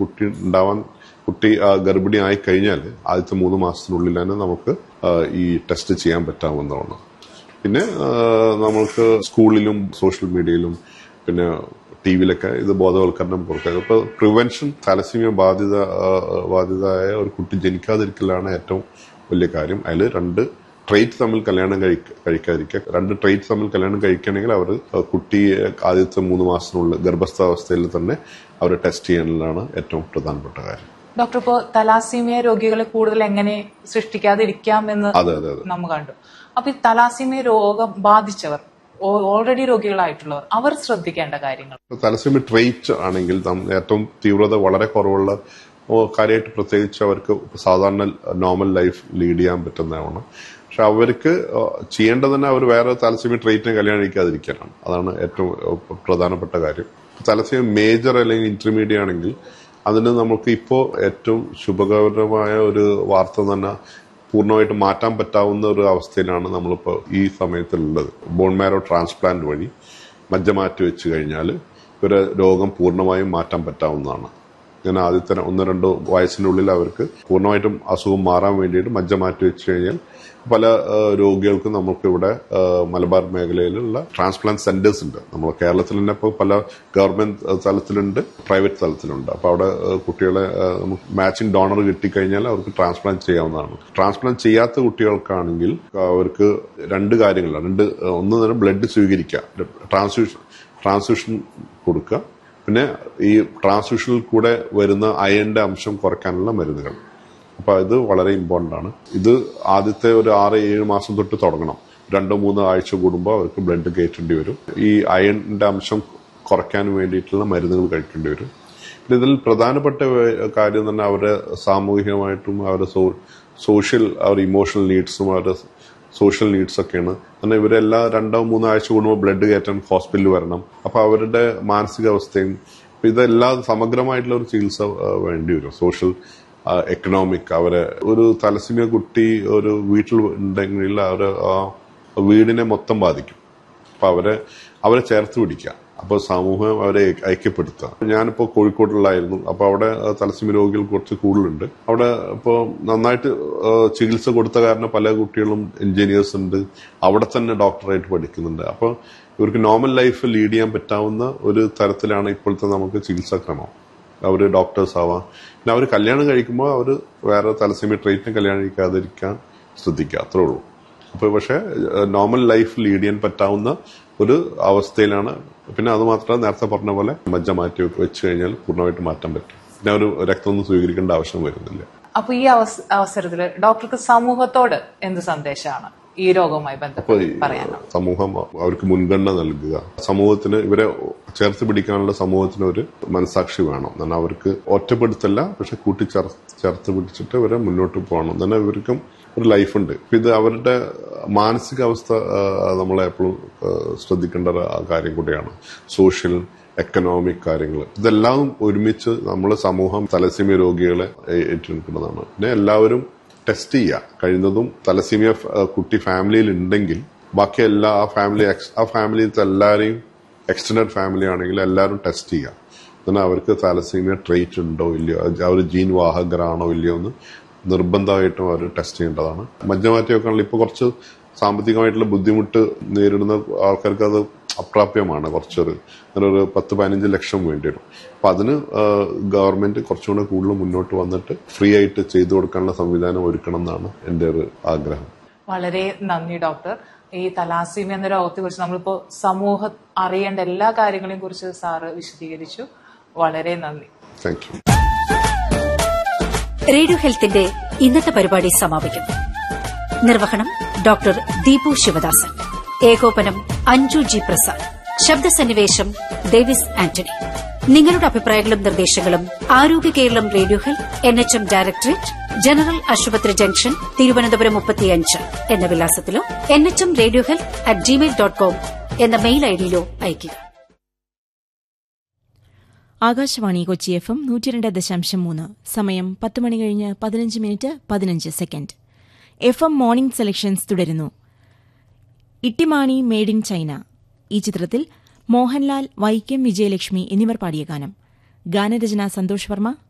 കുട്ടി ഉണ്ടാവാൻ കുട്ടി ആ, ഗർഭിണി ആയി കഴിഞ്ഞാൽ ആദ്യത്തെ മൂന്ന് മാസത്തിനുള്ളിൽ തന്നെ നമുക്ക് ആ, ഈ ടെസ്റ്റ് ചെയ്യാൻ പറ്റാവുന്നതാണ് പിന്നെ ആ, നമ്മൾക്ക് സ്കൂളിലും സോഷ്യൽ മീഡിയയിലും പിന്നെ ടി വിയിലൊക്കെ ഇത് ബോധവൽക്കരണം കൊടുക്കുക ഇപ്പൊ പ്രിവെൻഷൻ തലസീമിയ ബാധിത ആ, ബാധിതയായ ഒരു കുട്ടി ജനിക്കാതിരിക്കലാണ് ഏറ്റവും വലിയ കാര്യം അതിൽ രണ്ട് ട്രേറ്റ് തമ്മിൽ കല്യാണം കഴിക്ക- കഴിക്കാതിരിക്കുക രണ്ട് ട്രേറ്റ് തമ്മിൽ കല്യാണം കഴിക്കണമെങ്കിൽ അവർ കുട്ടിയെ ആദ്യത്തെ മൂന്ന് മാസത്തിനുള്ളിൽ ഗർഭസ്ഥാവസ്ഥയിൽ തന്നെ അവർ ടെസ്റ്റ് ചെയ്യാനുള്ളതാണ് ഏറ്റവും പ്രധാനപ്പെട്ട കാര്യം ഡോക്ടർ ഇപ്പോ തലാസീമിയ രോഗികളെ കൂടുതൽ എങ്ങനെ സൃഷ്ടിക്കാതിരിക്കാം എന്ന് അതെ അതെ അതെ നമ്മൾ കണ്ടു അപ്പൊ ഈ തലാസീമിയ രോഗം ബാധിച്ചവർ ഓൾറെഡി രോഗികളായിട്ടുള്ളവർ അവർ ശ്രദ്ധിക്കേണ്ട കാര്യങ്ങൾ തലസ്യമി ട്രേറ്റ് ആണെങ്കിൽ നം- ഏറ്റവും തീവ്രത വളരെ കുറവുള്ള ഓ, കാര്യമായിട്ട് പ്രത്യേകിച്ച് അവർക്ക് സാധാരണ നോർമൽ ലൈഫ് ലീഡ് ചെയ്യാൻ പറ്റുന്നതാണ് പക്ഷെ അവർക്ക് ആ, ചെയ്യേണ്ടത് തന്നെ അവർ വേറെ തലസ്യമി ട്രേറ്റിനെ കല്യാണം കഴിക്കാതിരിക്കാനാണ് അതാണ് ഏറ്റവും ആ, പ്രധാനപ്പെട്ട കാര്യം തലസ്യമി മേജർ അല്ലെങ്കിൽ ഇന്റർമീഡിയറ്റ് ആണെങ്കിൽ അതിന് നമുക്ക് ഇപ്പോൾ ഏറ്റവും ശുഭകരമായ ഒരു വാർത്ത തന്നെ പൂർണ്ണമായിട്ട് മാറ്റാൻ പറ്റാവുന്ന ഒരു അവസ്ഥയിലാണ് നമ്മളിപ്പോൾ ഈ സമയത്തുള്ളത് ബോൺ മാരോ ട്രാൻസ്പ്ലാന്റ് വഴി മജ്ജ മാറ്റി വെച്ച് കഴിഞ്ഞാൽ ഇവരെ രോഗം പൂർണ്ണമായും മാറ്റാൻ പറ്റാവുന്നതാണ് ഇങ്ങനെ ആദ്യത്തെ ഒന്ന് രണ്ടോ വയസ്സിനുള്ളിൽ അവർക്ക് പൂർണ്ണമായിട്ടും അസുഖം മാറാൻ വേണ്ടിയിട്ട് മജ്ജ മാറ്റി വെച്ച് കഴിഞ്ഞാൽ പല ആ, രോഗികൾക്കും നമുക്ക് ഇവിടെ ആ, മലബാർ മേഖലയിലുള്ള ട്രാൻസ്പ്ലാന്റ് സെന്റേഴ്സ് ഉണ്ട് നമ്മൾ കേരളത്തിൽ തന്നെ ഇപ്പോൾ പല ഗവൺമെന്റ് തലത്തിലുണ്ട് പ്രൈവറ്റ് തലത്തിലുണ്ട് അപ്പോൾ അവിടെ ആ, കുട്ടികളെ ആ, നമുക്ക് മാച്ചിങ് ഡോണർ കിട്ടിക്കഴിഞ്ഞാൽ അവർക്ക് ട്രാൻസ്പ്ലാന്റ് ചെയ്യാവുന്നതാണ് ട്രാൻസ്പ്ലാന്റ് ചെയ്യാത്ത കുട്ടികൾക്കാണെങ്കിൽ അവർക്ക് രണ്ട് കാര്യങ്ങളാണ് രണ്ട് ആ, ഒന്ന് തന്നെ ബ്ലഡ് സ്വീകരിക്കുക ട്രാൻസ്ഫ്യൂഷൻ ട്രാൻസ്ഫ്യൂഷൻ കൊടുക്കുക പിന്നെ ഈ ട്രാൻസ്ഫ്യൂഷനിൽ കൂടെ വരുന്ന അയണിന്റെ അംശം കുറയ്ക്കാനുള്ള മരുന്നുകൾ അപ്പൊ ഇത് വളരെ ഇമ്പോർട്ടന്റ് ആണ് ഇത് ആദ്യത്തെ ഒരു ആറ് ഏഴ് മാസം തൊട്ട് തുടങ്ങണം രണ്ടോ മൂന്നോ ആഴ്ച കൂടുമ്പോൾ അവർക്ക് ബ്ലഡ് കയറ്റേണ്ടി വരും ഈ അയണിന്റെ അംശം കുറയ്ക്കാൻ വേണ്ടിയിട്ടുള്ള മരുന്നുകൾ കഴിക്കേണ്ടി വരും പിന്നെ ഇതിൽ പ്രധാനപ്പെട്ട വേ- കാര്യം തന്നെ അവരുടെ സാമൂഹികമായിട്ടും അവരുടെ സോ- സോഷ്യൽ അവരുടെ ഇമോഷണൽ നീഡ്സും അവരുടെ സോഷ്യൽ നീഡ്സ് ഒക്കെയാണ് കാരണം ഇവരെല്ലാ രണ്ടോ മൂന്നോ ആഴ്ച കൂടുമ്പോൾ ബ്ലഡ് കയറ്റാൻ ഹോസ്പിറ്റലിൽ വരണം അപ്പൊ അവരുടെ മാനസികാവസ്ഥയും അപ്പൊ ഇതെല്ലാം സമഗ്രമായിട്ടുള്ള ഒരു ചികിത്സ ആ, വേണ്ടി വരും സോഷ്യൽ എക്കണോമിക് അവരെ ഒരു തലസിമിയ കുട്ടി ഒരു വീട്ടിൽ ഉണ്ടെങ്കിൽ അവരെ ആ വീടിനെ മൊത്തം ബാധിക്കും അപ്പൊ അവരെ അവരെ ചേർത്ത് പിടിക്കുക അപ്പോൾ സമൂഹം അവരെ ഐക്യപ്പെടുത്തുക ഞാനിപ്പോൾ കോഴിക്കോട്ടിലായിരുന്നു അപ്പോൾ അവിടെ തലസ്യമി രോഗികൾ കുറച്ച് കൂടുതലുണ്ട് അവിടെ ഇപ്പോൾ നന്നായിട്ട് ആ, ചികിത്സ കൊടുത്ത കാരണം പല കുട്ടികളും എഞ്ചിനീയേഴ്സ് ഉണ്ട് അവിടെ തന്നെ ഡോക്ടറായിട്ട് പഠിക്കുന്നുണ്ട് അപ്പോൾ ഇവർക്ക് നോർമൽ ലൈഫ് ലീഡ് ചെയ്യാൻ പറ്റാവുന്ന ഒരു തരത്തിലാണ് ഇപ്പോഴത്തെ നമുക്ക് ചികിത്സാക്രമം അവർ ഡോക്ടേഴ്സ് ആവാം പിന്നെ അവർ കല്യാണം കഴിക്കുമ്പോൾ അവർ വേറെ തലസ്യമി ട്രീറ്റ്മെന്റ് കല്യാണം കഴിക്കാതിരിക്കാൻ ശ്രദ്ധിക്കുക അത്രേ ഉള്ളൂ അപ്പൊ പക്ഷെ നോർമൽ ലൈഫ് ലീഡ് ചെയ്യാൻ പറ്റാവുന്ന ഒരു അവസ്ഥയിലാണ് പിന്നെ അത് മാത്രമല്ല നേരത്തെ പറഞ്ഞ പോലെ മജ്ജ മാറ്റി വെച്ച് കഴിഞ്ഞാൽ പൂർണ്ണമായിട്ട് മാറ്റാൻ പറ്റും പിന്നെ ഒരു രക്തമൊന്നും സ്വീകരിക്കേണ്ട ആവശ്യം വരുന്നില്ല അപ്പൊ ഈ അവസ- അവസരത്തില് ഡോക്ടർക്ക് സമൂഹത്തോട് എന്ത് സന്ദേശമാണ് ഈ രോഗവുമായി അപ്പൊ ബന്ധപ്പെട്ട് ഈ പറയാനുള്ളത് സമൂഹം അവർക്ക് മുൻഗണന നൽകുക സമൂഹത്തിന് ഇവരെ ചേർത്ത് പിടിക്കാനുള്ള സമൂഹത്തിന് ഒരു മനസാക്ഷി വേണം എന്നാൽ അവർക്ക് ഒറ്റപ്പെടുത്തല്ല പക്ഷെ കൂട്ടി ചേർ- ചേർത്ത് പിടിച്ചിട്ട് ഇവരെ മുന്നോട്ട് പോകണം എന്നാൽ ഇവർക്കും ഒരു ലൈഫുണ്ട് ഇപ്പൊ ഇത് അവരുടെ മാനസികാവസ്ഥ നമ്മൾ എപ്പോഴും ശ്രദ്ധിക്കേണ്ട ഒരു കാര്യം കൂടിയാണ് സോഷ്യൽ എക്കണോമിക് കാര്യങ്ങൾ ഇതെല്ലാം ഒരുമിച്ച് നമ്മളെ സമൂഹം തലസീമിയ രോഗികളെ ഏ- ഏറ്റെടുക്കുന്നതാണ് പിന്നെ എല്ലാവരും ടെസ്റ്റ് ചെയ്യുക കഴിയുന്നതും തലസീമിയ ഫ്- ആ, കുട്ടി ഫാമിലിയിൽ ഉണ്ടെങ്കിൽ ബാക്കി എല്ലാ ആ ഫാമിലി എക്സ്- ആ ഫാമിലിയിലത്തെ എല്ലാവരെയും എക്സ്റ്റൻഡ് ഫാമിലി ആണെങ്കിൽ എല്ലാവരും ടെസ്റ്റ് ചെയ്യുക എന്നാൽ അവർക്ക് തലസീമിയ ട്രേറ്റ് ഉണ്ടോ ഇല്ലയോ അവർ ജീൻ വാഹകരാണോ ഇല്ലയോ എന്ന് നിർബന്ധമായിട്ടും അവർ ടെസ്റ്റ് ചെയ്യേണ്ടതാണ് മജ്ജമാറ്റിയൊക്കെ ആണെങ്കിൽ ഇപ്പോൾ കുറച്ച് സാമ്പത്തികമായിട്ടുള്ള ബുദ്ധിമുട്ട് നേരിടുന്ന ആൾക്കാർക്ക് അത് അപ്രാപ്യമാണ് കുറച്ചൊരു അങ്ങനെ ഒരു പത്ത് പതിനഞ്ച് ലക്ഷം വേണ്ടി വരും അപ്പൊ അതിന് ഗവൺമെന്റ് കുറച്ചുകൂടെ കൂടുതൽ മുന്നോട്ട് വന്നിട്ട് ഫ്രീ ആയിട്ട് ചെയ്തു കൊടുക്കാനുള്ള സംവിധാനം ഒരുക്കണം എന്നാണ് എന്റെ ഒരു ആഗ്രഹം വളരെ നന്ദി ഡോക്ടർ ഈ തലാസീമി എന്ന രോഗത്തെ കുറിച്ച് നമ്മളിപ്പോ സമൂഹം അറിയേണ്ട എല്ലാ കാര്യങ്ങളെയും കുറിച്ച് സാറ് വിശദീകരിച്ചു വളരെ നന്ദി താങ്ക് യു റേഡിയോ ഹെൽത്തിന്റെ ഇന്നത്തെ പരിപാടി സമാപിക്കുന്നു നിർവഹണം ഡോക്ടർ ദീപു ശിവദാസൻ ഏകോപനം അഞ്ജു ജി പ്രസാദ് ശബ്ദസന്നിവേശം ഡേവിസ് ആന്റണി നിങ്ങളുടെ അഭിപ്രായങ്ങളും നിർദ്ദേശങ്ങളും Arogya Keralam radio health N H M directorate general ആശുപത്രി ജംഗ്ഷൻ തിരുവനന്തപുരം മുപ്പത്തിയഞ്ച് എന്ന വിലാസത്തിലോ N H M radio health at Gmail dot com എന്ന മെയിൽ ഐഡിയിലോ അയയ്ക്കുക ആകാശവാണി കൊച്ചി എഫ് എം നൂറ്റിരണ്ട് ദശാംശം മൂന്ന് സമയം പത്ത് മണി കഴിഞ്ഞ് പതിനഞ്ച് മിനിറ്റ് പതിനഞ്ച് second F M morning selections തുടരുന്നു ഇട്ടിമാണി മെയ്ഡ് ഇൻ ചൈന ഈ ചിത്രത്തിൽ മോഹൻലാൽ വൈക്കം വിജയലക്ഷ്മി എന്നിവർ പാടിയ ഗാനം ഗാനരചന സന്തോഷ് വർമ്മ